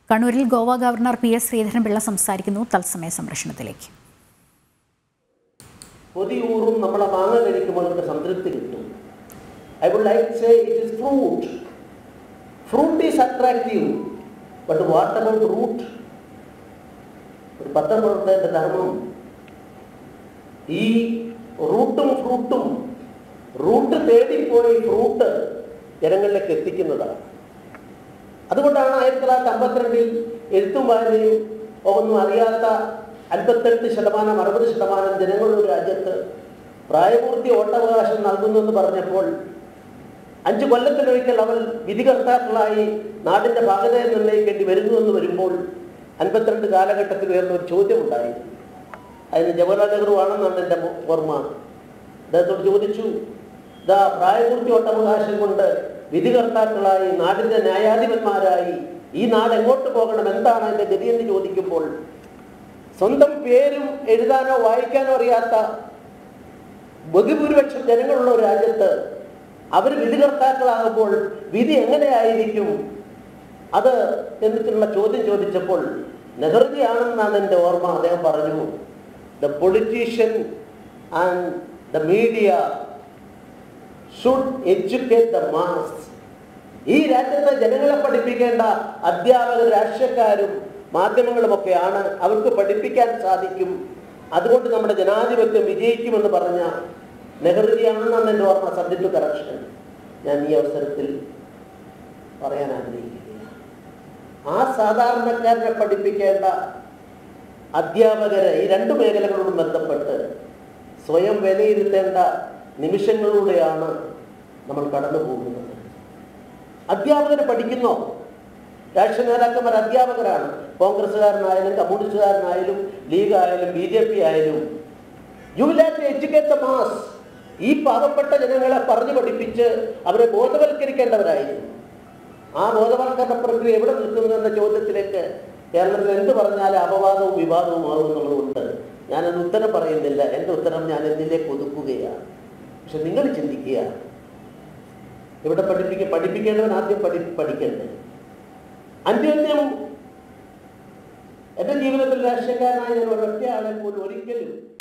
കണ്ണൂരിൽ Goa governor P S Sreedharan Pillai സംസാരിക്കുന്നു തത്സമയ സംരക്ഷണത്തിലേക്ക് കൊതിയൂറും നമ്മളെ മാങ്ങ കഴിക്കുമ്പോൾ നമുക്ക് സംതൃപ്തി കിട്ടും I would like say it is fruit fruit is attractive but what about root ഒരു പത്രപ്രവർത്തകന്റെ ധർമ്മം ഈ റൂട്ടും ഫ്രൂട്ടും റൂട്ട് തേടിപ്പോയി ഫ്രൂട്ട് ജനങ്ങളിലേക്ക് എത്തിക്കുന്നതാണ് അതുകൊണ്ടാണ് ആയിരത്തി തൊള്ളായിരത്തി അമ്പത്തിരണ്ടിൽ എഴുത്തും വായനയും ഒന്നും അറിയാത്ത അൻപത്തെട്ട് ശതമാനം അറുപത് ശതമാനം ജനങ്ങളുടെ ഒരു രാജ്യത്ത് പ്രായപൂർത്തി വോട്ടവകാശം നൽകുന്നെന്ന് പറഞ്ഞപ്പോൾ അഞ്ച് കൊല്ലത്തിലൊരിക്കൽ അവൾ വിധികർത്താക്കളായി നാടിൻ്റെ ഭാഗതയെ നിർണ്ണയിക്കേണ്ടി വരുന്നുവെന്ന് വരുമ്പോൾ അൻപത്തിരണ്ട് കാലഘട്ടത്തിൽ ഉയർന്ന ഒരു ചോദ്യമുണ്ടായി അതിന് ജവഹർലാൽ നെഹ്റു ആണെന്നാണ് എൻ്റെ ഓർമ്മ അദ്ദേഹത്തോട് ചോദിച്ചു ഇതാ പ്രായപൂർത്തി വോട്ടവകാശം കൊണ്ട് വിധികർത്താക്കളായി നാടിൻ്റെ ന്യായാധിപന്മാരായി ഈ നാട് എങ്ങോട്ട് പോകണം എന്താണ് അതിൻ്റെ ഗതി എന്ന് ചോദിക്കുമ്പോൾ സ്വന്തം പേരും എഴുതാനോ വായിക്കാനോ അറിയാത്ത ബഹുഭൂരിപക്ഷം ജനങ്ങളുള്ള ഒരു രാജ്യത്ത് അവർ വിധികർത്താക്കളാകുമ്പോൾ വിധി എങ്ങനെയായിരിക്കും അത് എന്നിട്ടുള്ള ചോദ്യം ചോദിച്ചപ്പോൾ നെഹ്റുജി ആണെന്നാണ് എൻ്റെ ഓർമ്മ അദ്ദേഹം പറഞ്ഞു the politician and the media should educate the mass ഈ രാജ്യത്തെ ജനങ്ങളെ പഠിപ്പിക്കേണ്ട അധ്യാപകർ രാഷ്ട്രീയക്കാരും മാധ്യമങ്ങളുമൊക്കെയാണ് അവർക്ക് പഠിപ്പിക്കാൻ സാധിക്കും അതുകൊണ്ട് നമ്മുടെ ജനാധിപത്യം വിജയിക്കുമെന്ന് പറഞ്ഞ നെഹ്റുജിയാണെന്നാണ് എൻ്റെ ഓർമ്മ സബ്ജക്ട് കറക്ഷൻ ഞാൻ ഈ അവസരത്തിൽ പറയാൻ ആഗ്രഹിക്കുകയാണ് ആ സാധാരണക്കാരനെ പഠിപ്പിക്കേണ്ട അധ്യാപകരെ ഈ രണ്ട് മേഖലകളോടും ബന്ധപ്പെട്ട് സ്വയം വിലയിരുത്തേണ്ട നിമിഷങ്ങളിലൂടെയാണ് നമ്മൾ കടന്നു പോകുന്നത് അധ്യാപകര് പഠിക്കുന്നോ രാഷ്ട്രീയ നേതാക്കന്മാർ അധ്യാപകരാണ് കോൺഗ്രസ്സുകാരനായാലും കമ്മ്യൂണിസ്റ്റുകാരനായാലും ലീഗ് ആയാലും ബി ജെ പി ആയാലും you will have to educate the mass ഈ പാവപ്പെട്ട ജനങ്ങളെ പറഞ്ഞു പഠിപ്പിച്ച് അവരെ ബോധവൽക്കരിക്കേണ്ടവരായിരുന്നു ആ ബോധവൽക്കരണ പ്രക്രിയ എവിടെ നിൽക്കുന്നു എന്ന ചോദ്യത്തിലേക്ക് കേരളത്തിൽ എന്ത് പറഞ്ഞാലും അപവാദവും വിവാദവും ആകുന്നുള്ളതുകൊണ്ട് ഞാനത് ഉത്തരം പറയുന്നില്ല എൻ്റെ ഉത്തരം ഞാൻ എന്നിലേക്ക് ഒതുക്കുകയാണ് പക്ഷെ നിങ്ങൾ ചിന്തിക്കുക ഇവിടെ പഠിപ്പിക്ക പഠിപ്പിക്കേണ്ടവൻ ആദ്യം പഠി പഠിക്കണ്ടേ അന്യോന്യം എൻ്റെ ജീവിതത്തിൽ രാഷ്ട്രീയക്കാരനായ ഞാൻ ഒരൊറ്റ ആളെ പോലും ഒരിക്കലും